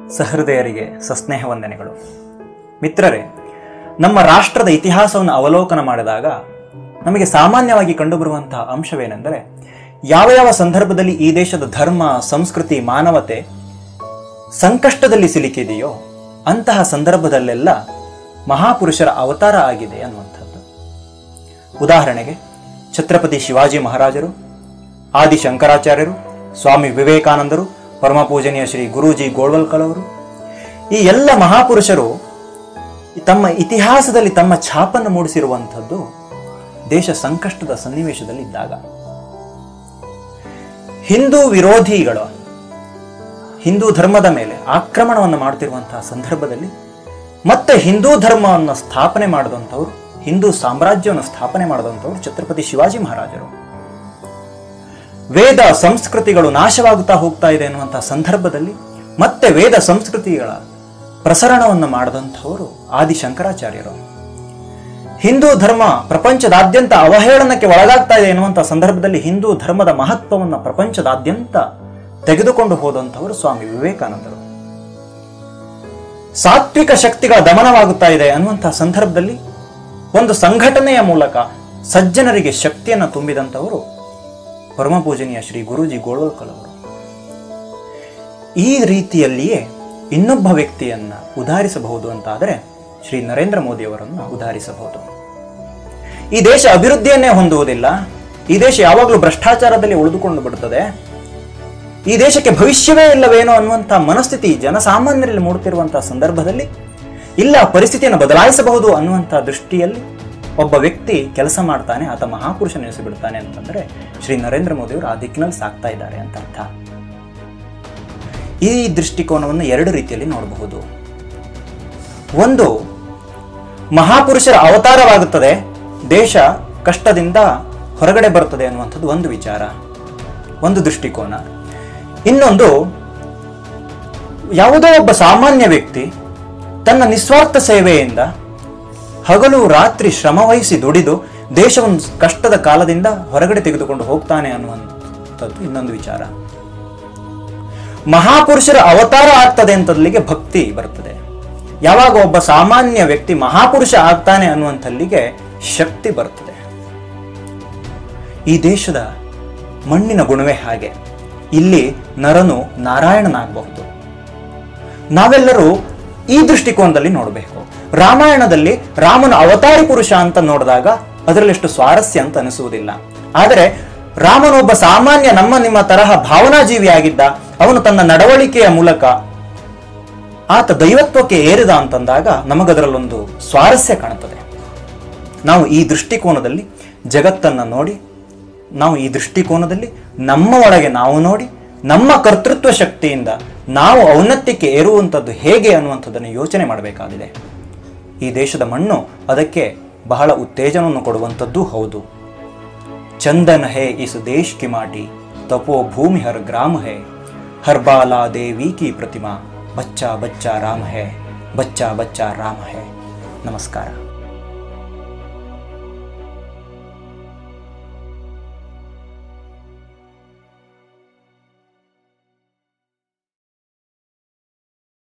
ಸಹೃದಯರಿಗೆ ಸಸ್ನೇಹ ವಂದನೆಗಳು ಮಿತ್ರರೇ ನಮ್ಮ ರಾಷ್ಟ್ರದ ಇತಿಹಾಸವನ್ನು ಅವಲೋಕನ ಮಾಡಿದಾಗ ನಮಗೆ ಸಾಮಾನ್ಯವಾಗಿ ಕಂಡುಬರುವಂತಹ ಅಂಶವೇನೆಂದರೆ ಯಾವ ಯಾವ ಸಂದರ್ಭದಲ್ಲಿ ಈ ದೇಶದ ಧರ್ಮ ಸಂಸ್ಕೃತಿ ಮಾನವತೆ ಸಂಕಷ್ಟದಲ್ಲಿ ಸಿಲುಕಿದೆಯೋ ಅಂತಹ ಸಂದರ್ಭದಲ್ಲೆಲ್ಲ ಮಹಾಪುರುಷರ ಅವತಾರ ಆಗಿದೆ ಅನ್ನುವಂಥದ್ದು ಉದಾಹರಣೆಗೆ ಛತ್ರಪತಿ ಶಿವಾಜಿ ಮಹಾರಾಜರು ಆದಿ ಶಂಕರಾಚಾರ್ಯರು ಸ್ವಾಮಿ ವಿವೇಕಾನಂದರು ಪರಮ ಪೂಜನೀಯ ಶ್ರೀ ಗುರೂಜಿ ಗೋಳ್ವಲ್ಕರ್ ಅವರು ಈ ಎಲ್ಲ ಮಹಾಪುರುಷರು ತಮ್ಮ ಇತಿಹಾಸದಲ್ಲಿ ತಮ್ಮ ಛಾಪನ್ನು ಮೂಡಿಸಿರುವಂಥದ್ದು ದೇಶ ಸಂಕಷ್ಟದ ಸನ್ನಿವೇಶದಲ್ಲಿ ಇದ್ದಾಗ ಹಿಂದೂ ವಿರೋಧಿಗಳು ಹಿಂದೂ ಧರ್ಮದ ಮೇಲೆ ಆಕ್ರಮಣವನ್ನು ಮಾಡ್ತಿರುವಂತಹ ಸಂದರ್ಭದಲ್ಲಿ ಮತ್ತೆ ಹಿಂದೂ ಧರ್ಮವನ್ನು ಸ್ಥಾಪನೆ ಮಾಡಿದಂಥವ್ರು ಹಿಂದೂ ಸಾಮ್ರಾಜ್ಯವನ್ನು ಸ್ಥಾಪನೆ ಮಾಡಿದಂಥವ್ರು ಛತ್ರಪತಿ ಶಿವಾಜಿ ಮಹಾರಾಜರು ವೇದ ಸಂಸ್ಕೃತಿಗಳು ನಾಶವಾಗುತ್ತಾ ಹೋಗ್ತಾ ಇದೆ ಎನ್ನುವಂತಹ ಸಂದರ್ಭದಲ್ಲಿ ಮತ್ತೆ ವೇದ ಸಂಸ್ಕೃತಿಗಳ ಪ್ರಸರಣವನ್ನು ಮಾಡಿದಂಥವರು ಆದಿ ಶಂಕರಾಚಾರ್ಯರು ಹಿಂದೂ ಧರ್ಮ ಪ್ರಪಂಚದಾದ್ಯಂತ ಅವಹೇಳನಕ್ಕೆ ಒಳಗಾಗ್ತಾ ಇದೆ ಎನ್ನುವಂತಹ ಸಂದರ್ಭದಲ್ಲಿ ಹಿಂದೂ ಧರ್ಮದ ಮಹತ್ವವನ್ನು ಪ್ರಪಂಚದಾದ್ಯಂತ ತೆಗೆದುಕೊಂಡು ಹೋದಂಥವರು ಸ್ವಾಮಿ ವಿವೇಕಾನಂದರು ಸಾತ್ವಿಕ ಶಕ್ತಿಗಳ ದಮನವಾಗುತ್ತಾ ಇದೆ ಅನ್ನುವಂತಹ ಸಂದರ್ಭದಲ್ಲಿ ಒಂದು ಸಂಘಟನೆಯ ಮೂಲಕ ಸಜ್ಜನರಿಗೆ ಶಕ್ತಿಯನ್ನು ತುಂಬಿದಂಥವರು ಪರಮ ಪೂಜನೀಯ ಶ್ರೀ ಗುರೂಜಿ ಗೋಳ್ವಲ್ಕರ್ ಅವರು ಈ ರೀತಿಯಲ್ಲಿಯೇ ಇನ್ನೊಬ್ಬ ವ್ಯಕ್ತಿಯನ್ನ ಉದಾಹರಿಸಬಹುದು ಅಂತಾದರೆ ಶ್ರೀ ನರೇಂದ್ರ ಮೋದಿ ಅವರನ್ನು ಉದಾಹರಿಸಬಹುದು ಈ ದೇಶ ಅಭಿವೃದ್ಧಿಯನ್ನೇ ಹೊಂದುವುದಿಲ್ಲ ಈ ದೇಶ ಯಾವಾಗಲೂ ಭ್ರಷ್ಟಾಚಾರದಲ್ಲಿ ಉಳಿದುಕೊಂಡು ಬಿಡುತ್ತದೆ ಈ ದೇಶಕ್ಕೆ ಭವಿಷ್ಯವೇ ಇಲ್ಲವೇನೋ ಅನ್ನುವಂಥ ಮನಸ್ಥಿತಿ ಜನಸಾಮಾನ್ಯರಲ್ಲಿ ಮೂಡುತ್ತಿರುವಂತಹ ಸಂದರ್ಭದಲ್ಲಿ ಇಲ್ಲ ಪರಿಸ್ಥಿತಿಯನ್ನು ಬದಲಾಯಿಸಬಹುದು ಅನ್ನುವಂಥ ದೃಷ್ಟಿಯಲ್ಲಿ ಒಬ್ಬ ವ್ಯಕ್ತಿ ಕೆಲಸ ಮಾಡ್ತಾನೆ ಆತ ಮಹಾಪುರುಷ ನೆನೆಸಿಬಿಡ್ತಾನೆ ಅಂತಂದ್ರೆ ಶ್ರೀ ನರೇಂದ್ರ ಮೋದಿ ಅವರು ಆ ದಿಕ್ಕಿನಲ್ಲಿ ಸಾಕ್ತಾ ಇದ್ದಾರೆ ಅಂತ ಅರ್ಥ ಈ ದೃಷ್ಟಿಕೋನವನ್ನು ಎರಡು ರೀತಿಯಲ್ಲಿ ನೋಡಬಹುದು ಒಂದು ಮಹಾಪುರುಷರ ಅವತಾರವಾಗುತ್ತದೆ ದೇಶ ಕಷ್ಟದಿಂದ ಹೊರಗಡೆ ಬರುತ್ತದೆ ಅನ್ನುವಂಥದ್ದು ಒಂದು ವಿಚಾರ ಒಂದು ದೃಷ್ಟಿಕೋನ ಇನ್ನೊಂದು ಯಾವುದೋ ಒಬ್ಬ ಸಾಮಾನ್ಯ ವ್ಯಕ್ತಿ ತನ್ನ ನಿಸ್ವಾರ್ಥ ಸೇವೆಯಿಂದ ಹಗಲು ರಾತ್ರಿ ಶ್ರಮವಹಿಸಿ ದುಡಿದು ದೇಶವನ್ನು ಕಷ್ಟದ ಕಾಲದಿಂದ ಹೊರಗಡೆ ತೆಗೆದುಕೊಂಡು ಹೋಗ್ತಾನೆ ಅನ್ನುವಂಥದ್ದು ಇನ್ನೊಂದು ವಿಚಾರ ಮಹಾಪುರುಷರ ಅವತಾರ ಆಗ್ತದೆ ಅಂತಲ್ಲಿಗೆ ಭಕ್ತಿ ಬರ್ತದೆ ಯಾವಾಗ ಒಬ್ಬ ಸಾಮಾನ್ಯ ವ್ಯಕ್ತಿ ಮಹಾಪುರುಷ ಆಗ್ತಾನೆ ಅನ್ನುವಂಥಲ್ಲಿಗೆ ಶಕ್ತಿ ಬರ್ತದೆ ಈ ದೇಶದ ಮಣ್ಣಿನ ಗುಣವೇ ಹಾಗೆ ಇಲ್ಲಿ ನರನು ನಾರಾಯಣನಾಗಬಹುದು ನಾವೆಲ್ಲರೂ ಈ ದೃಷ್ಟಿಕೋನದಲ್ಲಿ ನೋಡಬೇಕು ರಾಮಾಯಣದಲ್ಲಿ ರಾಮನ ಅವತಾರಿ ಪುರುಷ ಅಂತ ನೋಡಿದಾಗ ಅದರಲ್ಲಿಷ್ಟು ಸ್ವಾರಸ್ಯ ಅಂತ ಅನಿಸುವುದಿಲ್ಲ ಆದರೆ ರಾಮನೊಬ್ಬ ಸಾಮಾನ್ಯ ನಮ್ಮ ನಿಮ್ಮ ತರಹ ಭಾವನಾಜೀವಿಯಾಗಿದ್ದ ಅವನು ತನ್ನ ನಡವಳಿಕೆಯ ಮೂಲಕ ಆತ ದೈವತ್ವಕ್ಕೆ ಏರಿದ ಅಂತಂದಾಗ ನಮಗದರಲ್ಲೊಂದು ಸ್ವಾರಸ್ಯ ಕಾಣುತ್ತದೆ ನಾವು ಈ ದೃಷ್ಟಿಕೋನದಲ್ಲಿ ಜಗತ್ತನ್ನು ನೋಡಿ ನಾವು ಈ ದೃಷ್ಟಿಕೋನದಲ್ಲಿ ನಮ್ಮ ಒಳಗೆ ನಾವು ನೋಡಿ ನಮ್ಮ ಕರ್ತೃತ್ವ ಶಕ್ತಿಯಿಂದ ನಾವು ಔನ್ನತ್ಯಕ್ಕೆ ಏರುವಂಥದ್ದು ಹೇಗೆ ಅನ್ನುವಂಥದ್ದನ್ನು ಯೋಚನೆ ಮಾಡಬೇಕಾಗಿದೆ ಈ ದೇಶದ ಮಣ್ಣು ಅದಕ್ಕೆ ಬಹಳ ಉತ್ತೇಜನವನ್ನು ಕೊಡುವಂಥದ್ದು ಹೌದು ಚಂದನ್ ಹೇ ಇಸ್ ದೇಶ್ ಕಿ ಮಾಟಿ ತಪೋ ಭೂಮಿ ಹರ್ ಗ್ರಾಮ ಹೇ ಹರ್ಬಾಲಾ ದೇವಿ ಕಿ ಪ್ರತಿಮಾ ಬಚ್ಚಾ ಬಚ್ಚಾ ರಾಮ ಹೇ ಬಚ್ಚಾ ಬಚ್ಚಾ ರಾಮ ಹೇ ನಮಸ್ಕಾರ